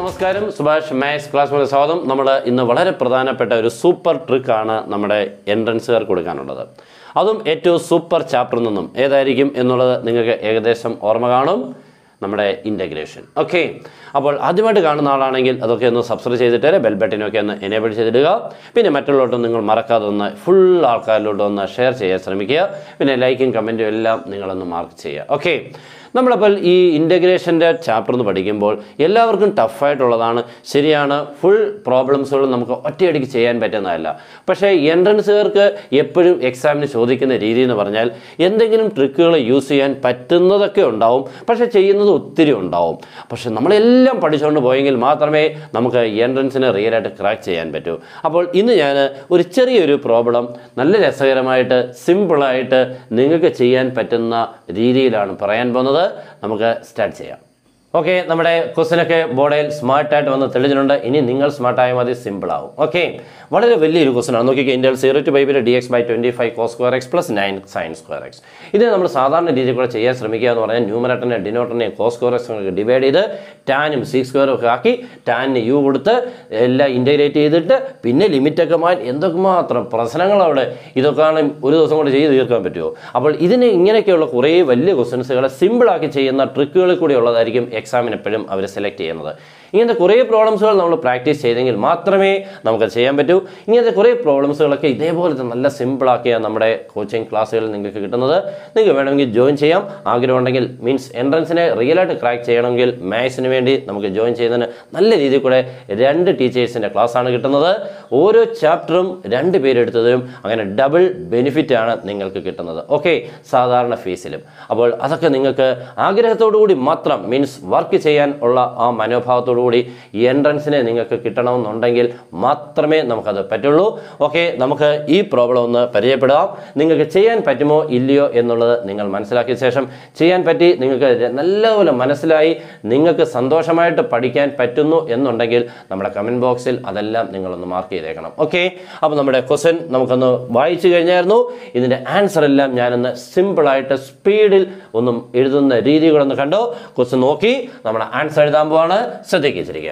നമസ്കാരം Subhash maths class മുതൽ സ്വാഗതം നമ്മൾ ഇന്ന് വളരെ പ്രധാനപ്പെട്ട ഒരു സൂപ്പർ ട്രിക്കാണ് നമ്മുടെ എൻട്രൻസുകാർ കൊടുക്കാനുള്ളത് അതും ഏറ്റവും സൂപ്പർ ചാപ്റ്ററിൽ നിന്നും ഏതായിരിക്കും എന്നുള്ളത് നിങ്ങൾക്ക് ഏകദേശം ഓർമ്മ കാണും നമ്മുടെ ഇൻ്റഗ്രേഷൻ ഓക്കെ അപ്പോൾ ആദ്യമായിട്ട് കാണുന്ന ആളാണെങ്കിൽ അതൊക്കെ ഒന്ന് സബ്സ്ക്രൈബ് ചെയ്തിട്ട് ബെൽ ബട്ടനൊക്കെ ഒന്ന് എനേബിൾ ചെയ്തിടുക പിന്നെ മറ്റുള്ളവരോട്ടും നിങ്ങൾ മറക്കാതെ ഒന്ന് ഫുൾ ആൾക്കാരിലോട്ട് ഒന്ന് ഷെയർ ചെയ്യാൻ ശ്രമിക്കുക പിന്നെ ലൈക്കും കമൻറ്റും എല്ലാം നിങ്ങളൊന്ന് മാർക്ക് ചെയ്യുക ഓക്കെ നമ്മളപ്പോൾ ഈ ഇൻ്റഗ്രേഷൻ്റെ ചാപ്റ്റർ എന്ന് പഠിക്കുമ്പോൾ എല്ലാവർക്കും ടഫായിട്ടുള്ളതാണ് ശരിയാണ് ഫുൾ പ്രോബ്ലംസുകൾ നമുക്ക് ഒറ്റയടിക്ക് ചെയ്യാൻ പറ്റുന്നതല്ല പക്ഷേ എൻട്രൻസുകാർക്ക് എപ്പോഴും എക്സാമിന് ചോദിക്കുന്ന രീതി എന്ന് പറഞ്ഞാൽ എന്തെങ്കിലും ട്രിക്കുകൾ യൂസ് ചെയ്യാൻ പറ്റുന്നതൊക്കെ ഉണ്ടാവും പക്ഷേ ചെയ്യുന്നത് ഒത്തിരി ഉണ്ടാവും പക്ഷേ നമ്മളെല്ലാം പഠിച്ചുകൊണ്ട് പോയെങ്കിൽ മാത്രമേ നമുക്ക് എൻട്രൻസിന് റിയലായിട്ട് ക്രാക്ക് ചെയ്യാൻ പറ്റൂ അപ്പോൾ ഇന്ന് ഞാൻ ഒരു ചെറിയൊരു പ്രോബ്ലം നല്ല രസകരമായിട്ട് സിമ്പിളായിട്ട് നിങ്ങൾക്ക് ചെയ്യാൻ പറ്റുന്ന രീതിയിലാണ് പറയാൻ പോകുന്നത് നമുക്ക് സ്റ്റാർട്ട് ചെയ്യാം ഓക്കെ നമ്മുടെ ക്വസ്റ്റനൊക്കെ ബോർഡിൽ സ്മാർട്ടായിട്ട് വന്ന് തെളിഞ്ഞിട്ടുണ്ട് ഇനി നിങ്ങൾ സ്മാർട്ടായ മതി സിമ്പിൾ ആവും ഓക്കെ വളരെ വലിയൊരു ക്വസ്റ്റൻ ആണ് നോക്കിക്കുക ഇന്ത്യയിൽ സീറോ ടു ബൈബിലെ D X by twenty five cos square X plus nine sine square X ഇത് നമ്മൾ സാധാരണ രീതിയിൽ കൂടെ ചെയ്യാൻ ശ്രമിക്കുക എന്ന് പറഞ്ഞാൽ ന്യൂമറേറ്ററിനെ ഡിനോട്ടറിനെയും കോ സ്ക്വയർ എക്സ് ഡിവൈഡ് ചെയ്ത് ടാനും സിക്സ് സ്ക്വയറും ഒക്കെ ആക്കി ടാനിന് യു കൊടുത്ത് എല്ലാം ഇൻറ്റഗ്രേറ്റ് ചെയ്തിട്ട് പിന്നെ ലിമിറ്റൊക്കെ മാറ്റി എന്തൊക്കെ മാത്രം പ്രശ്നങ്ങൾ അവിടെ ഇതൊക്കെയാണ് ഒരു ദിവസം കൊണ്ട് ചെയ്ത് തീർക്കാൻ പറ്റുമോ അപ്പോൾ ഇതിന് ഇങ്ങനെയൊക്കെയുള്ള കുറേ വലിയ ക്വസ്റ്റൻസുകളെ സിമ്പിളാക്കി ചെയ്യുന്ന ട്രിക്കുകളിൽ കൂടി ഉള്ളതായിരിക്കും എക്സാമിന് എപ്പോഴും അവർ സെലക്ട് ചെയ്യുന്നത് ഇങ്ങനത്തെ കുറേ പ്രോബ്ലംസുകൾ നമ്മൾ പ്രാക്ടീസ് ചെയ്തെങ്കിൽ മാത്രമേ നമുക്കത് ചെയ്യാൻ പറ്റൂ ഇങ്ങനത്തെ കുറേ പ്രോബ്ലംസുകളൊക്കെ ഇതേപോലത്തെ നല്ല സിമ്പിളാക്കിയ നമ്മുടെ കോച്ചിങ് ക്ലാസ്സുകളിൽ നിങ്ങൾക്ക് കിട്ടുന്നത് നിങ്ങൾക്ക് വേണമെങ്കിൽ ജോയിൻ ചെയ്യാം ആഗ്രഹമുണ്ടെങ്കിൽ മീൻസ് എൻട്രൻസിനെ റിയലായിട്ട് ക്രാക്ക് ചെയ്യണമെങ്കിൽ മാത്സിന് വേണ്ടി നമുക്ക് ജോയിൻ ചെയ്യുന്നതിന് നല്ല രീതിയിൽ കൂടെ രണ്ട് ടീച്ചേഴ്സിൻ്റെ ക്ലാസ്സാണ് കിട്ടുന്നത് ഓരോ ചാപ്റ്ററും രണ്ട് പേരെടുത്തതിനും അങ്ങനെ ഡബിൾ ബെനിഫിറ്റ് ആണ് നിങ്ങൾക്ക് കിട്ടുന്നത് ഓക്കെ സാധാരണ ഫീസിലും അപ്പോൾ അതൊക്കെ നിങ്ങൾക്ക് ആഗ്രഹത്തോടു കൂടി മാത്രം മീൻസ് വർക്ക് ചെയ്യാൻ ഉള്ള ആ മനോഭാവത്തോടു കൂടി ഈ എൻട്രൻസിനെ നിങ്ങൾക്ക് കിട്ടണമെന്നുണ്ടെങ്കിൽ മാത്രമേ നമുക്കത് പറ്റുള്ളൂ ഓക്കെ നമുക്ക് ഈ പ്രോബ്ലം ഒന്ന് പരിചയപ്പെടാം നിങ്ങൾക്ക് ചെയ്യാൻ പറ്റുമോ ഇല്ലയോ എന്നുള്ളത് നിങ്ങൾ മനസ്സിലാക്കിയ ശേഷം ചെയ്യാൻ പറ്റി നിങ്ങൾക്ക് നല്ലപോലെ മനസ്സിലായി നിങ്ങൾക്ക് സന്തോഷമായിട്ട് പഠിക്കാൻ പറ്റുന്നു എന്നുണ്ടെങ്കിൽ നമ്മുടെ കമൻറ്റ് ബോക്സിൽ അതെല്ലാം നിങ്ങളൊന്ന് മാർക്ക് ചെയ്തേക്കണം ഓക്കെ അപ്പോൾ നമ്മുടെ ക്വസ്റ്റൻ നമുക്കൊന്ന് വായിച്ചു കഴിഞ്ഞായിരുന്നു ഇതിൻ്റെ ആൻസർ എല്ലാം ഞാനൊന്ന് സിമ്പിളായിട്ട് സ്പീഡിൽ ഒന്നും എഴുതുന്ന രീതികളൊന്ന് കണ്ടോ ക്വസ്റ്റൻ നോക്കി നമ്മുടെ ആൻസർ എഴുതാൻ പോവാണ് ശ്രദ്ധിച്ചിരിക്കുക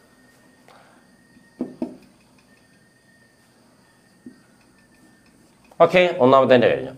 ഓക്കെ ഒന്നാമത്തെ കഴിഞ്ഞു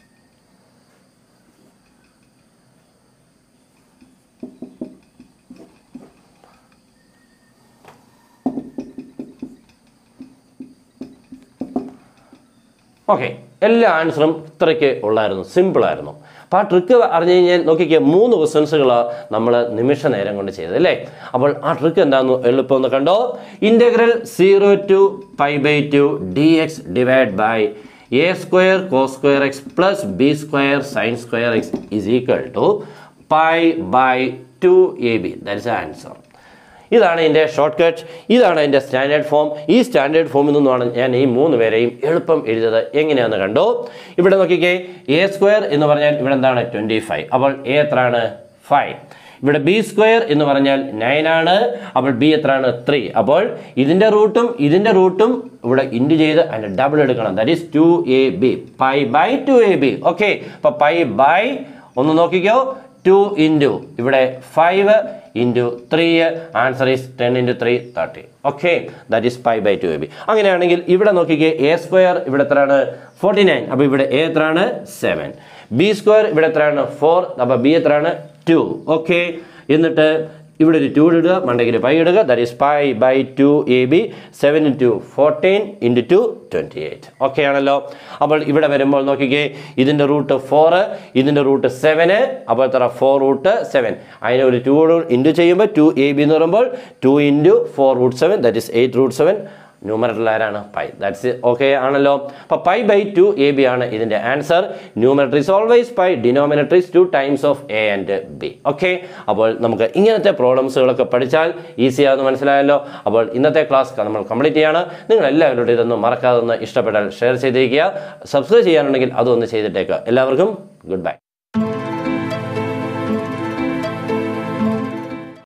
ഓക്കെ എല്ലാ ആൻസറും ഇത്രയ്ക്ക് ഉള്ളായിരുന്നു സിമ്പിളായിരുന്നു അപ്പോൾ ആ ട്രിക്ക് അറിഞ്ഞു കഴിഞ്ഞാൽ നോക്കിക്കുക മൂന്ന് ക്വസ്റ്റൻസുകൾ നമ്മൾ നിമിഷ നേരം കൊണ്ട് ചെയ്തത് അല്ലേ അപ്പോൾ ആ ട്രിക്ക് എന്താണെന്ന് എളുപ്പം ഒന്ന് കണ്ടോ integral zero to pi by two D X divide by A square cos square X plus B square sine square X is equal to pi by two A B that is answer ഇതാണ് എൻ്റെ short cut ഇതാണ് എൻ്റെ standard form ഈ standard ഫോമിൽ നിന്നുമാണ് ഞാൻ ഈ മൂന്ന് പേരെയും എളുപ്പം എഴുതിയത് എങ്ങനെയാണെന്ന് കണ്ടോ ഇവിടെ നോക്കിക്കേ എ സ്ക്വയർ എന്ന് പറഞ്ഞാൽ ഇവിടെ എന്താണ് ട്വൻറ്റി ഫൈവ് അപ്പോൾ എ എത്രയാണ് ഫൈവ് ഇവിടെ ബി സ്ക്വയർ എന്ന് പറഞ്ഞാൽ നയൻ ആണ് അപ്പോൾ ബി എത്രയാണ് ത്രീ അപ്പോൾ ഇതിൻ്റെ റൂട്ടും ഇതിൻ്റെ റൂട്ടും ഇവിടെ ഇൻറ്റു ചെയ്ത് അതിൻ്റെ ഡബിൾ എടുക്കണം that is two A B pi by two A B okay അപ്പോൾ പൈ ബൈ ഒന്ന് നോക്കിക്കോ ടു ഇൻറ്റു ഇവിടെ five into three answer is ten into three thirty okay that is five by two A B അങ്ങനെയാണെങ്കിൽ ഇവിടെ നോക്കിക്കേ A square ഇവിടെ എത്രയാണ് forty nine അപ്പോൾ ഇവിടെ എ എത്രയാണ് സെവൻ ബി സ്ക്വയർ ഇവിടെ എത്രയാണ് ഫോർ അപ്പോൾ ബി എത്രയാണ് ടു ഓക്കെ എന്നിട്ട് ഇവിടെ ഒരു ടു ഇടുക മണ്ടയ്ക്ക് ഒരു പൈ ഇടുക that is pi by two A B seven into fourteen into two twenty eight okay ആണല്ലോ അപ്പോൾ ഇവിടെ വരുമ്പോൾ നോക്കിക്കേ ഇതിൻ്റെ റൂട്ട് ഫോറ് ഇതിൻ്റെ റൂട്ട് സെവന് അപ്പോൾ എത്ര ഫോർ റൂട്ട് സെവൻ അതിന് ഒരു ടു ഇൻറ്റു ചെയ്യുമ്പോൾ ടു എ ബി എന്ന് പറയുമ്പോൾ two into four root seven that is eight root seven ന്യൂമറേറ്ററിൽ ആരാണ് പൈ ദാറ്റ്സ് ഓക്കെ ആണല്ലോ അപ്പോൾ pi by two A B ആണ് ഇതിൻ്റെ answer numerator is always pi denominator is two times of A and B okay അപ്പോൾ നമുക്ക് ഇങ്ങനത്തെ പ്രോബ്ലംസുകളൊക്കെ പഠിച്ചാൽ ഈസിയാണെന്ന് മനസ്സിലായല്ലോ അപ്പോൾ ഇന്നത്തെ ക്ലാസ് നമ്മൾ കംപ്ലീറ്റ് ചെയ്യാണ് നിങ്ങൾ എല്ലാവരോടും ഇതൊന്നും മറക്കാതെ ഒന്ന് ഇഷ്ടപ്പെട്ടാൽ ഷെയർ ചെയ്തിരിക്കുക സബ്സ്ക്രൈബ് ചെയ്യാനുണ്ടെങ്കിൽ അതൊന്ന് ചെയ്തിട്ടേക്കുക എല്ലാവർക്കും ഗുഡ് ബൈ